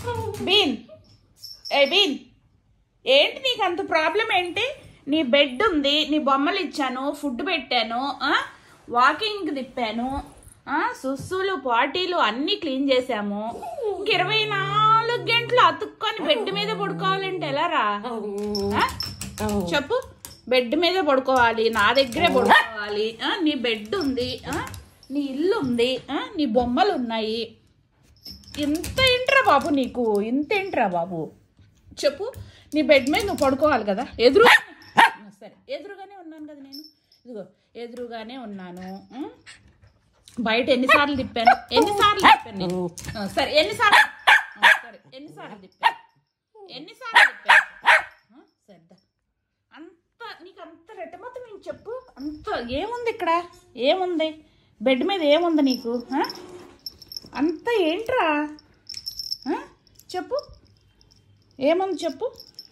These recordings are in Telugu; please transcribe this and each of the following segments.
బీన్ ఏ బీన్ ఏంటి నీకు అంత ప్రాబ్లం ఏంటి నీ బెడ్ ఉంది నీ బొమ్మలు ఇచ్చాను ఫుడ్ పెట్టాను ఆ? వాకింగ్ తిప్పాను ఆ? సుస్సులు పాటీలు అన్నీ క్లీన్ చేశాము ఇంక ఇరవై నాలుగు గంటలు అతుక్కొని బెడ్ మీద పడుకోవాలంటే ఎలా రా ఆ? చెప్పు బెడ్ మీద పడుకోవాలి నా దగ్గరే పడుకోవాలి ఆ? నీ బెడ్ ఉంది ఆ? నీ ఇల్లు ఉంది ఆ? నీ బొమ్మలు ఉన్నాయి ఇంత ఏంట్రా బాబు నీకు ఇంత ఏంట్రా బాబు చెప్పు నీ బెడ్ మీద నువ్వు పడుకోవాలి కదా ఎదురు సరే ఎదురుగానే ఉన్నాను కదా నేను ఇదిగో ఎదురుగానే ఉన్నాను ఉం? బయట ఎన్నిసార్లు తిప్పాను ఎన్నిసార్లు తిప్పాను నేను ఆ, సరే ఎన్నిసార్లు ఆ, సరే ఎన్నిసార్లు తిప్పాను ఎన్నిసార్లు తిప్పాను ఆ, సరే అంత నీకు అంత రెట్టమొత్తం నేను చెప్పు అంత ఏముంది ఇక్కడ ఏముంది బెడ్ మీద ఏముంది నీకు ఆ? అంత ఏంట్రా ఆ? చెప్పు ఏముంది చెప్పు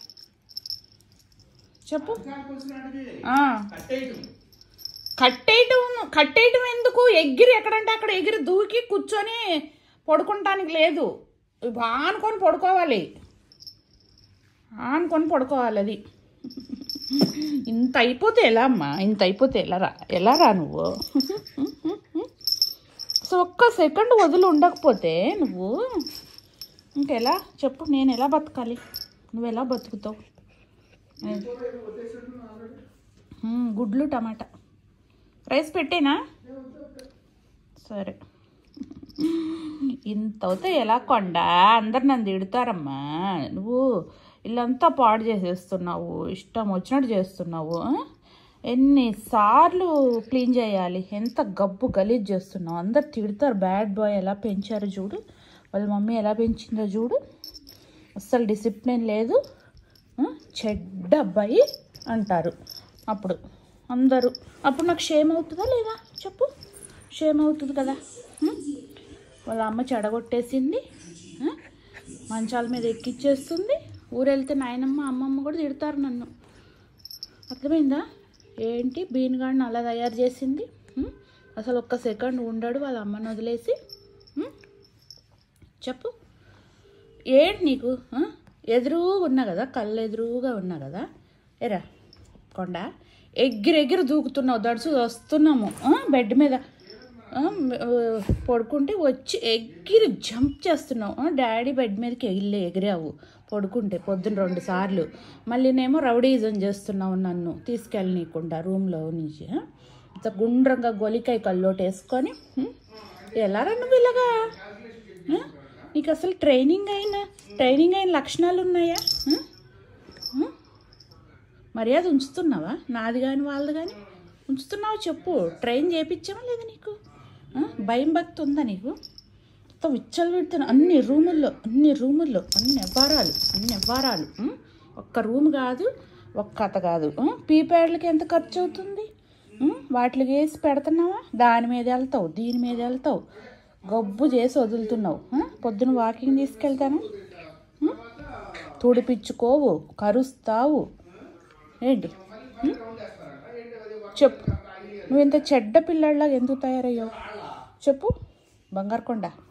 చెప్పు ఆ. కట్టేయటం కట్టేయటం ఎందుకు ఎగిరి ఎక్కడంటే అక్కడ ఎగిరి దూకి కూర్చొని పడుకుంటానికి లేదు ఆనుకొని పడుకోవాలి ఆనుకొని పడుకోవాలి అది ఇంత అయిపోతే ఎలా అమ్మా ఇంత అయిపోతే ఎలా రా ఎలా రా నువ్వు సో ఒక్క సెకండ్ వదిలి ఉండకపోతే నువ్వు ఇంకెలా చెప్పు నేను ఎలా బతకాలి నువ్వు ఎలా బతుకుతావు మ్మ్, గుడ్లు టమాటా రైస్ పెట్టేనా సరే ఇంత అవుతే ఎలా కొండ అందరు నన్ను తిడతారమ్మా నువ్వు ఇల్లంతా పాడు చేసేస్తున్నావు ఇష్టం వచ్చినట్టు చేస్తున్నావు ఆ? ఎన్నిసార్లు క్లీన్ చేయాలి ఎంత గబ్బు గలీజ్ చేస్తున్నావు అందరు తిడతారు బ్యాడ్ బాయ్ ఎలా పెంచారు చూడు వాళ్ళ మమ్మీ ఎలా పెంచిందో చూడు అస్సలు డిసిప్లిన్ లేదు ఆ? చెడ్డ అబ్బాయి అంటారు అప్పుడు అందరూ అప్పుడు నాకు షేమ్ అవుతుందా లేదా చెప్పు షేమ్ అవుతుంది కదా ఉం? వాళ్ళ అమ్మ చెడగొట్టేసింది ఆ? మంచాల మీద ఎక్కిచ్చేస్తుంది ఊరెళ్తే నాయనమ్మ అమ్మమ్మ కూడా తిడతారు నన్ను అర్థమైందా ఏంటి బీన్గాడిని అలా తయారు చేసింది ఉం? అసలు ఒక్క సెకండ్ ఉండడు వాళ్ళ అమ్మని వదిలేసి ఉం? చెప్పు ఏంటి నీకు ఆ? ఎదురుగా ఉన్నా కదా కళ్ళు ఎదురుగా ఉన్నా కదా ఎరా కొండ ఎగిరి ఎగిరి దూకుతున్నావు దడుచు వస్తున్నాము ఆ? బెడ్ మీద ఆ, ఆ, పడుకుంటే వచ్చి ఎగిరి జంప్ చేస్తున్నావు ఆ? డాడీ బెడ్ మీదకి ఎగిరి ఎగిరావు పడుకుంటే పొద్దున్న రెండు సార్లు మళ్ళీనేమో రౌడీజం చేస్తున్నావు నన్ను తీసుకెళ్ళనీయకుండా రూమ్లో నుంచి ఆ? ఇంత గుండ్రంగా గొలికాయ కల్లోటి వేసుకొని ఉం? ఎలా రా నువ్వు ఇలాగా ఆ? నీకు అసలు ట్రైనింగ్ అయిన ట్రైనింగ్ అయిన లక్షణాలు ఉన్నాయా ఆ? ఆ? మర్యాద ఉంచుతున్నావా నాది కానీ వాళ్ళది కానీ ఉంచుతున్నావా చెప్పు ట్రైన్ చేయించామా లేదా నీకు ఆ? భయం భక్తి ఉందా నీకు మొత్తం విచ్చలు పెడుతున్నా అన్ని రూముల్లో అన్ని రూముల్లో అన్ని ఎవ్వారాలు అన్ని ఎవ్వారాలు ఉం? ఒక్క రూమ్ కాదు ఒక్క కథ కాదు ఉం? పీప్యాడ్లకి ఎంత ఖర్చు అవుతుంది ఉం? వాటికి వేసి పెడుతున్నావా దాని మీద వెళ్తావు దీని మీద వెళ్తావు గబ్బు చేసి వదులుతున్నావు ఆ? పొద్దున వాకింగ్ తీసుకెళ్తాను ఉం? తుడిపించుకోవు కరుస్తావు ఏంటి ఉం? చెప్పు నువ్వు ఇంత చెడ్డ పిల్లల్లాగా ఎందుకు తయారయ్యావు చెప్పు బంగారు కొండ